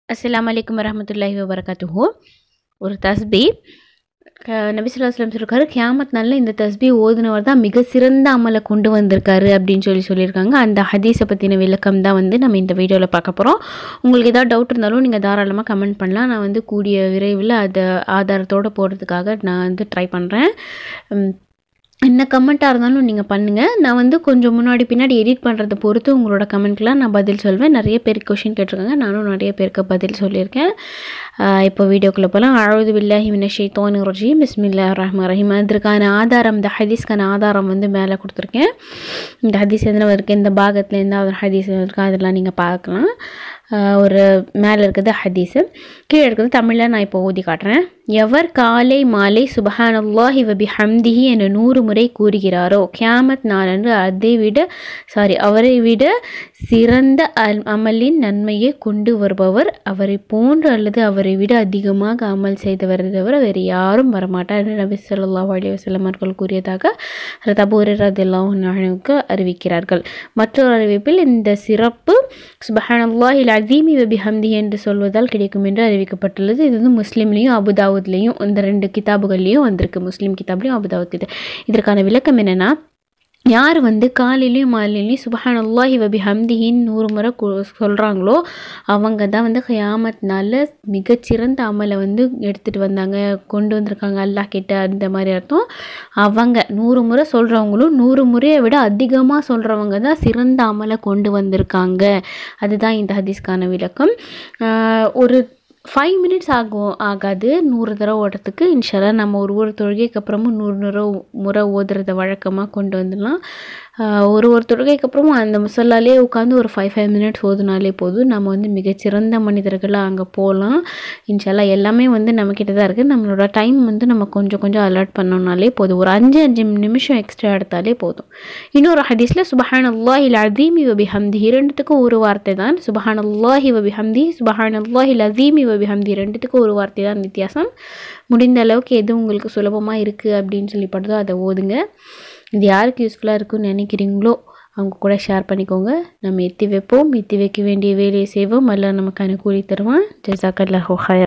அஸ்ஸலாமு அலைக்கும் வரஹ்மத்துல்லாஹி வபரகாத்துஹு ஒரு தஸ்பி க- நபி ஸல்லல்லாஹு அலைஹி வஸல்லம் சொல்லியிருக்காரு கியாமத் நாளில் இந்த தஸ்பி ஓதுனவர் தான் மிக சிறந்த அமலை கொண்டு வந்திருக்காரு அப்படின்னு சொல்லி சொல்லியிருக்காங்க அந்த ஹதீஸை பற்றின விளக்கம் தான் வந்து நம்ம இந்த வீடியோவில் பார்க்க போகிறோம் உங்களுக்கு ஏதாவது டவுட் இருந்தாலும் நீங்கள் தாராளமாக கமெண்ட் பண்ணலாம் நான் வந்து கூடிய விரைவில் அதை ஆதாரத்தோடு போடுறதுக்காக நான் வந்து ட்ரை பண்ணுறேன் என்ன கமெண்ட்டாக இருந்தாலும் நீங்கள் பண்ணுங்கள் நான் வந்து கொஞ்சம் முன்னாடி பின்னாடி எடிட் பண்ணுறதை பொறுத்து உங்களோட கமெண்ட்க்கெலாம் நான் பதில் சொல்வேன் நிறைய பேர் கொஷின் கேட்டிருக்காங்க நானும் நிறைய பேருக்கு பதில் சொல்லியிருக்கேன் ஆஹ் இப்போ வீடியோக்குள்ளே போகலாம் அழுது பில்லாஹி மின ஷைத்தானி ரஜீம் பிஸ்மில்லா ரஹ்மான் ரஹீம் அதற்கான ஆதாரம் இந்த ஹதீஸ்க்கான ஆதாரம் வந்து மேலே கொடுத்துருக்கேன் இந்த ஹதீஸ் எதுனா இருக்குது இந்த பாகத்தில் எந்த ஒரு ஹதீஸ் இருக்கா அதெல்லாம் நீங்கள் பார்க்கலாம் ஆஹ் ஒரு மேலே இருக்கிறது ஹதீஸு கீழே இருக்கிறது தமிழில் நான் இப்போ ஊதி காட்டுறேன் எவர் காலை மாலை சுபஹானல்லாஹி வபி ஹம்திஹி என்ற நூறு முறை கூறுகிறாரோ கியாமத் நாளன்று அதை விட சாரி அவரை விட சிறந்த அல் அமலின் நன்மையை கொண்டு வருபவர் அவரை போன்று அல்லது அவரை விட அதிகமாக அமல் செய்தவரை தவிர வேறு யாரும் வரமாட்டார் என்று நபி ஸல்லல்லாஹு அலைஹி வஸல்லம் அவர்கள் கூறியதாக ரதபூர் ரதில்லாஹுக்கு அறிவிக்கிறார்கள் மற்றொரு அறிவிப்பில் இந்த சிறப்பு சுபஹானல்லாஹி அசீமி வபி ஹம்தி என்று சொல்வதால் கிடைக்கும் என்று அறிவிக்கப்பட்டுள்ளது இது வந்து முஸ்லீம்லேயும் அபுதாவுத்லேயும் இந்த ரெண்டு கிதாபுகள்லேயும் வந்திருக்கு முஸ்லீம் கிதாப்லேயும் அபுதாவுத் இது இதற்கான விளக்கம் என்னென்னா யார் வந்து காலையிலையும் மாலையிலையும் சுபஹானல்லாஹி வபி ஹம்திஹின் நூறு முறை சொல்கிறாங்களோ அவங்க தான் வந்து ஹயாமத்னால மிகச்சிறந்த அமலை வந்து எடுத்துகிட்டு வந்தாங்க கொண்டு வந்திருக்காங்க அல்லாஹ் கிட்ட அந்த மாதிரி அர்த்தம் அவங்க நூறு முறை சொல்கிறவங்களும் நூறு முறையை விட அதிகமாக சொல்கிறவங்க தான் சிறந்த அமலை கொண்டு வந்திருக்காங்க அதுதான் இந்த ஹதீஸ்க்கான விளக்கம் ஆஹ் ஒரு ஃபைவ் மினிட்ஸ் ஆகும் ஆகாது நூறு தடவை ஓடுறதுக்கு இன்ஷால்லா நம்ம ஒரு ஒரு தொழுகைக்கு அப்புறமும் நூறு நூறு முறை ஓதுறத வழக்கமாக கொண்டு வந்துடலாம் ஆஹ் ஒரு ஒரு தொழுகைக்கு அப்புறமும் அந்த முசல்லாலே உட்காந்து ஒரு ஃபைவ் ஃபைவ் மினிட்ஸ் ஓதுனாலே போதும் நம்ம வந்து மிகச்சிறந்த மனிதர்களாக அங்கே போகலாம் இன்ஷால்லா எல்லாமே வந்து நம்மக்கிட்ட தான் இருக்குது நம்மளோட டைம் வந்து நம்ம கொஞ்சம் கொஞ்சம் அலர்ட் பண்ணோம்னாலே போதும் ஒரு அஞ்சு அஞ்சு நிமிஷம் எக்ஸ்ட்ரா எடுத்தாலே போதும் இன்னொரு ஹதீஸில் சுபஹான் அல்லாஹில் அதீமி வபி ஹம்தி இரண்டுத்துக்கும் ஒரு வார்த்தை தான் சுபஹான் அல்லாஹி வபி ஹம்தி சுபஹான் அல்லாஹில் அதீமி வபி ஹம்தி ரெண்டுத்துக்கும் ஒரு வார்த்தை தான் வித்தியாசம் முடிந்த அளவுக்கு எது உங்களுக்கு சுலபமாக இருக்குது அப்படின்னு சொல்லி படுதோ அதை ஓதுங்க இது யாருக்கு யூஸ்ஃபுல்லாக இருக்குன்னு நினைக்கிறீங்களோ அவங்க கூட ஷேர் பண்ணிக்கோங்க நம்ம எத்தி வைப்போம் எத்தி வைக்க வேண்டிய வேலையை செய்வோம் அல்ல நமக்கான கூலி தருவான் ஜெசாக்கல்லாஹோ ஹயர்